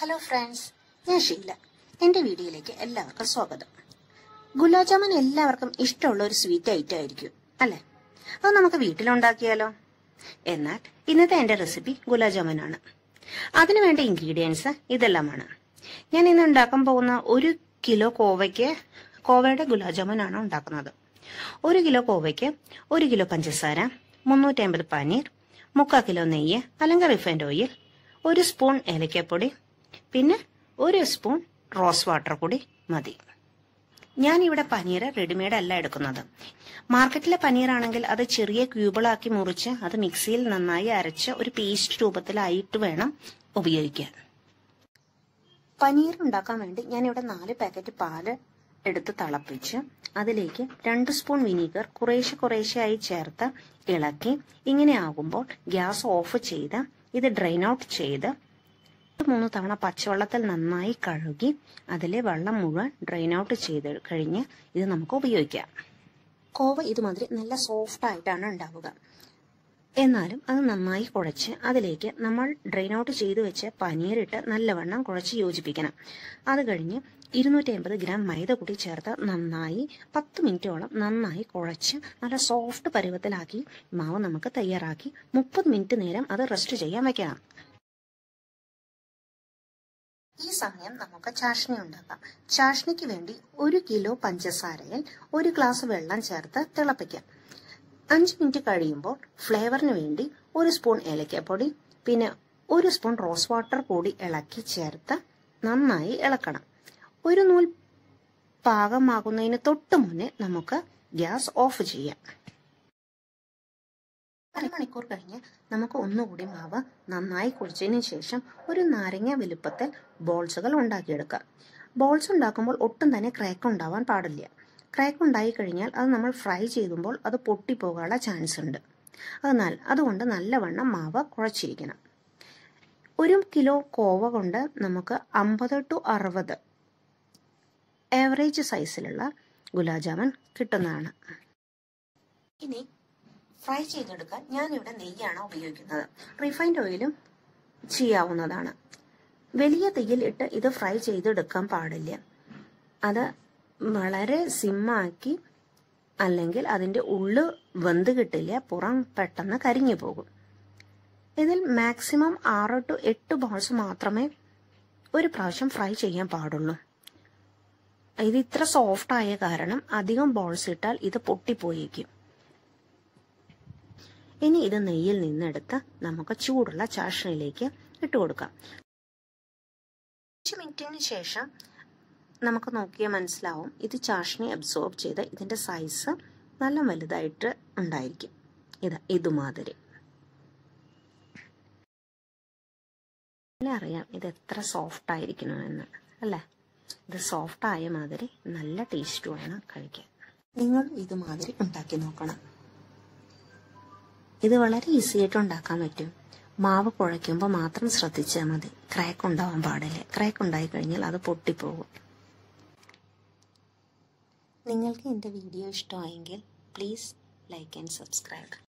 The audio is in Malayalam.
ഹലോ ഫ്രണ്ട്സ് ഞാൻ ഷീല എൻ്റെ വീഡിയോയിലേക്ക് എല്ലാവർക്കും സ്വാഗതം ഗുലാബ് ജാമുൻ എല്ലാവർക്കും ഇഷ്ടമുള്ള ഒരു സ്വീറ്റ് ഐറ്റം ആയിരിക്കും അല്ലേ അത് നമുക്ക് വീട്ടിലുണ്ടാക്കിയാലോ എന്നാൽ ഇന്നത്തെ എൻ്റെ റെസിപ്പി ഗുലാബ് ജാമുൻ ആണ് അതിനു വേണ്ട ഇൻഗ്രീഡിയൻസ് ഇതെല്ലാമാണ് ഞാൻ ഇന്ന് ഉണ്ടാക്കാൻ പോകുന്ന ഒരു കിലോ കോവയ്ക്ക് കോവയുടെ ഗുലാബ് ജാമുൻ ആണ് ഉണ്ടാക്കുന്നത് ഒരു കിലോ കോവയ്ക്ക് ഒരു കിലോ പഞ്ചസാര മുന്നൂറ്റി അമ്പത് പനീർ മുക്കാൽ കിലോ നെയ്യ് അല്ലെങ്കിൽ റിഫൈൻഡ് ഓയിൽ ഒരു സ്പൂൺ ഏലക്കപ്പൊടി പിന്നെ ഒരു സ്പൂൺ റോസ് വാട്ടർ കൂടി മതി ഞാൻ ഇവിടെ പനീർ റെഡിമെയ്ഡ് അല്ല എടുക്കുന്നത് മാർക്കറ്റിലെ പനീറാണെങ്കിൽ അത് ചെറിയ ക്യൂബിളാക്കി മുറിച്ച് അത് മിക്സിയിൽ നന്നായി അരച്ച് ഒരു പേസ്റ്റ് രൂപത്തിലായിട്ട് വേണം ഉപയോഗിക്കാൻ പനീർ ഉണ്ടാക്കാൻ വേണ്ടി ഞാൻ ഇവിടെ നാല് പാക്കറ്റ് പാല് എടുത്ത് തിളപ്പിച്ച് അതിലേക്ക് രണ്ട് സ്പൂൺ വിനീഗർ കുറേശ്ശെ കുറേശ്ശെയായി ചേർത്ത് ഇളക്കി ഇങ്ങനെ ആകുമ്പോൾ ഗ്യാസ് ഓഫ് ചെയ്ത് ഇത് ഡ്രെയിൻ ഔട്ട് ചെയ്ത് മൂന്ന് തവണ പച്ചവെള്ളത്തിൽ നന്നായി കഴുകി അതിലെ വെള്ളം മുഴുവൻ ഡ്രെയിൻ ഔട്ട് ചെയ്ത് കഴിഞ്ഞ് ഇത് നമുക്ക് ഉപയോഗിക്കാം കോവ ഇതുമാതിരി നല്ല സോഫ്റ്റ് ആയിട്ടാണ് ഉണ്ടാവുക എന്നാലും അത് നന്നായി കുഴച്ച് അതിലേക്ക് നമ്മൾ ഡ്രെയിൻ ഔട്ട് ചെയ്തു വെച്ച് പനീരിട്ട് നല്ലവണ്ണം കുഴച്ച് യോജിപ്പിക്കണം അത് കഴിഞ്ഞ് ഇരുന്നൂറ്റി അമ്പത് ഗ്രാം മൈദ കൂടി ചേർത്ത് നന്നായി പത്ത് മിനിറ്റോളം നന്നായി കുഴച്ച് നല്ല സോഫ്റ്റ് പരുവത്തിലാക്കി മാവ് നമുക്ക് തയ്യാറാക്കി മുപ്പത് മിനിറ്റ് നേരം അത് റെസ്റ്റ് ചെയ്യാൻ വെക്കണം ഈ സമയം നമുക്ക് ചാഷ്ണി ഉണ്ടാക്കാം ചാഷ്ണിക്ക് വേണ്ടി ഒരു കിലോ പഞ്ചസാരയിൽ ഒരു ഗ്ലാസ് വെള്ളം ചേർത്ത് തിളപ്പിക്കാം അഞ്ച് മിനിറ്റ് കഴിയുമ്പോൾ ഫ്ലേവറിന് വേണ്ടി ഒരു സ്പൂൺ ഏലക്കപ്പൊടി പിന്നെ ഒരു സ്പൂൺ റോസ് വാട്ടർ കൂടി ഇളക്കി ചേർത്ത് നന്നായി ഇളക്കണം ഒരു നൂൽ പാകമാകുന്നതിന് തൊട്ട് മുന്നേ നമുക്ക് ഗ്യാസ് ഓഫ് ചെയ്യാം അരമണിക്കൂർ കഴിഞ്ഞ് നമുക്ക് ഒന്നുകൂടി മാവ് നന്നായി കുഴിച്ചതിന് ശേഷം ഒരു നാരങ്ങ വലുപ്പത്തിൽ ബോൾസുകൾ ഉണ്ടാക്കിയെടുക്കാം ബോൾസ് ഉണ്ടാക്കുമ്പോൾ ഒട്ടും തന്നെ ക്രാക്ക് ഉണ്ടാവാൻ പാടില്ല ക്രാക്ക് ഉണ്ടായി കഴിഞ്ഞാൽ അത് നമ്മൾ ഫ്രൈ ചെയ്യുമ്പോൾ അത് പൊട്ടിപ്പോകാനുള്ള ചാൻസ് ഉണ്ട് അതിനാൽ അതുകൊണ്ട് നല്ലവണ്ണം മാവ് കുഴച്ചിരിക്കണം ഒരു കിലോ കോവ കൊണ്ട് നമുക്ക് അമ്പത് ടു അറുപത് ആവറേജ് സൈസിലുള്ള ഗുലാബ് ജാമുൻ കിട്ടുന്നതാണ് ഇനി ഫ്രൈ ചെയ്തെടുക്കാൻ ഞാനിവിടെ നെയ്യാണ് ഉപയോഗിക്കുന്നത് റിഫൈൻഡ് ഓയിലും ചെയ്യാവുന്നതാണ് വലിയ തീയിൽ ഇട്ട് ഇത് ഫ്രൈ ചെയ്തെടുക്കാൻ പാടില്ല അത് വളരെ സിമ്മാക്കി അല്ലെങ്കിൽ അതിൻ്റെ ഉള്ളു വെന്ത് കിട്ടില്ല പുറം പെട്ടെന്ന് കരിഞ്ഞു പോകും ഇതിൽ മാക്സിമം ആറ് ടു എട്ട് ബോൾസ് മാത്രമേ ഒരു പ്രാവശ്യം ഫ്രൈ ചെയ്യാൻ പാടുള്ളൂ ഇത് ഇത്ര സോഫ്റ്റ് ആയ കാരണം അധികം ബോൾസ് ഇട്ടാൽ ഇത് പൊട്ടിപ്പോയേക്കും ഇനി ഇത് നെയ്യിൽ നിന്നെടുത്ത് നമുക്ക് ചൂടുള്ള ചാഷണിയിലേക്ക് ഇട്ട് കൊടുക്കാം അഞ്ച് മിനിറ്റിന് ശേഷം നമുക്ക് നോക്കിയാൽ മനസ്സിലാവും ഇത് ചാഷണി അബ്സോർബ് ചെയ്ത് ഇതിൻ്റെ സൈസ് നല്ല വലുതായിട്ട് ഉണ്ടായിരിക്കും ഇത് ഇതുമാതിരി അറിയാം ഇത് എത്ര സോഫ്റ്റ് ആയിരിക്കണമെന്ന് അല്ലേ ഇത് സോഫ്റ്റ് ആയ മാതിരി നല്ല ടേസ്റ്റുമാണ് കഴിക്കാൻ നിങ്ങൾ ഇതുമാതിരി ഉണ്ടാക്കി നോക്കണം ഇത് വളരെ ഈസി ആയിട്ട് ഉണ്ടാക്കാൻ പറ്റും മാവ് കുഴയ്ക്കുമ്പോൾ മാത്രം ശ്രദ്ധിച്ചാൽ മതി ക്രാക്ക് ഉണ്ടാവാൻ പാടില്ല ക്രാക്ക് ഉണ്ടായി കഴിഞ്ഞാൽ അത് പൊട്ടിപ്പോകും നിങ്ങൾക്ക് എൻ്റെ വീഡിയോ ഇഷ്ടമായെങ്കിൽ പ്ലീസ് ലൈക്ക് ആൻഡ് സബ്സ്ക്രൈബ്